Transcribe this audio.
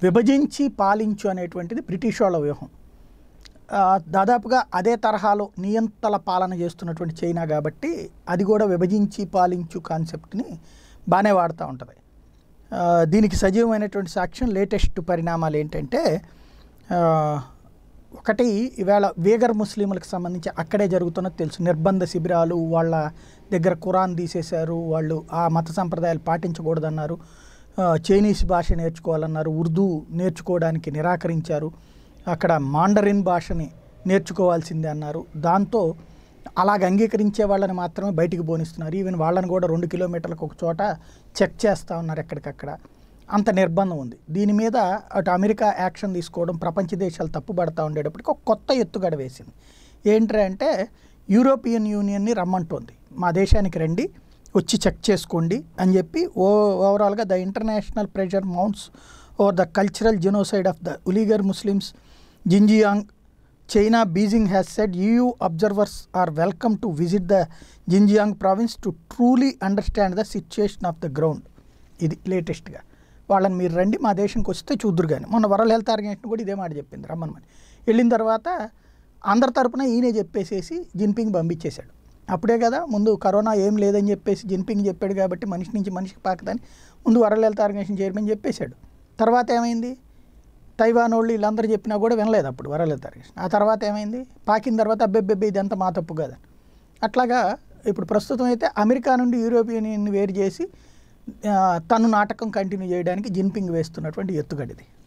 విభజించి పాలించు అనేటువంటిది బ్రిటిష్ వాళ్ళ వ్యూహం ఆ, దాదాపుగా అదే తరహాలో నియంతల పాలన చేస్తున్నటువంటి చైనా కాబట్టి అది కూడా విభజించి పాలించు కాన్సెప్ట్ని బాగానే వాడుతూ ఉంటుంది ఆ, దీనికి సజీవమైనటువంటి సాక్ష్యం లేటెస్ట్ పరిణామాలు ఏంటంటే ఆ, ఒకటి ఈవేళ వేగర్ ముస్లింలకు సంబంధించి అక్కడే జరుగుతున్నది తెలుసు నిర్బంధ శిబిరాలు వాళ్ళ దగ్గర ఖురాన్ తీసేశారు వాళ్ళు ఆ మత సంప్రదాయాలు పాటించకూడదన్నారు ఆ, చైనీస్ భాష నేర్చుకోవాలన్నారు ఉర్దూ నేర్చుకోవడానికి నిరాకరించారు అక్కడ మాండరిన్ భాషని నేర్చుకోవాల్సిందే అన్నారు దాంతో అలాగ అంగీకరించే వాళ్ళని మాత్రమే బయటికి పోనిస్తున్నారు ఈవెన్ వాళ్ళని కూడా రెండు కిలోమీటర్లకు ఒక చోట చెక్ చేస్తూ ఉన్నారు ఎక్కడికక్కడ అంత నిర్బంధం ఉంది దీని మీద అటు అమెరికా యాక్షన్ తీసుకోవడం ప్రపంచ దేశాలు తప్పుపడతా ఉండేటప్పటికి ఒక కొత్త ఎత్తుగడ వేసింది ఏంటి అంటే యూరోపియన్ యూనియన్ని రమ్మంటోంది మా దేశానికి రండి వచ్చి చెక్ చేసుకోండి అని చెప్పి ఓ ఓవరాల్గా the international pressure mounts over the cultural genocide of the ఉలీగర్ Muslims Xinjiang China Beijing has said EU observers are welcome to visit the Xinjiang province to truly understand the situation of the ground ఇది లేటెస్ట్గా వాళ్ళని మీరు రండి మా దేశంకి వస్తే చూద్దరు కానీ మొన్న వరల్డ్ హెల్త్ ఆర్గనైజేషన్ కూడా ఇదే మాట చెప్పింది రమ్మనమని వెళ్ళిన తర్వాత అందరి తరపున ఈయనే చెప్పేసేసి జిన్పింగ్ పంపించేశాడు అప్పుడే కదా ముందు కరోనా ఏం లేదని చెప్పేసి జిన్పింగ్ చెప్పాడు కాబట్టి మనిషి నుంచి మనిషికి పాకదని ముందు వరల్డ్ హెల్త్ ఆర్గనైజేషన్ చైర్మన్ చెప్పేశాడు తర్వాత ఏమైంది తైవాన్ వాళ్ళు వీళ్ళందరూ చెప్పినా కూడా వినలేదు అప్పుడు వరల్డ్ హెల్త్ ఆర్గనైజేషన్ ఆ తర్వాత ఏమైంది పాకిన తర్వాత అబ్బెబ్బెబ్బే ఇదంతా మా తప్పు కదా అట్లాగా ఇప్పుడు ప్రస్తుతం అయితే అమెరికా నుండి యూరోపియన్ యూనియన్ వేరు చేసి ఆ, తను నాటకం కంటిన్యూ చేయడానికి జిన్పింగ్ వేస్తున్నటువంటి ఎత్తుగడిది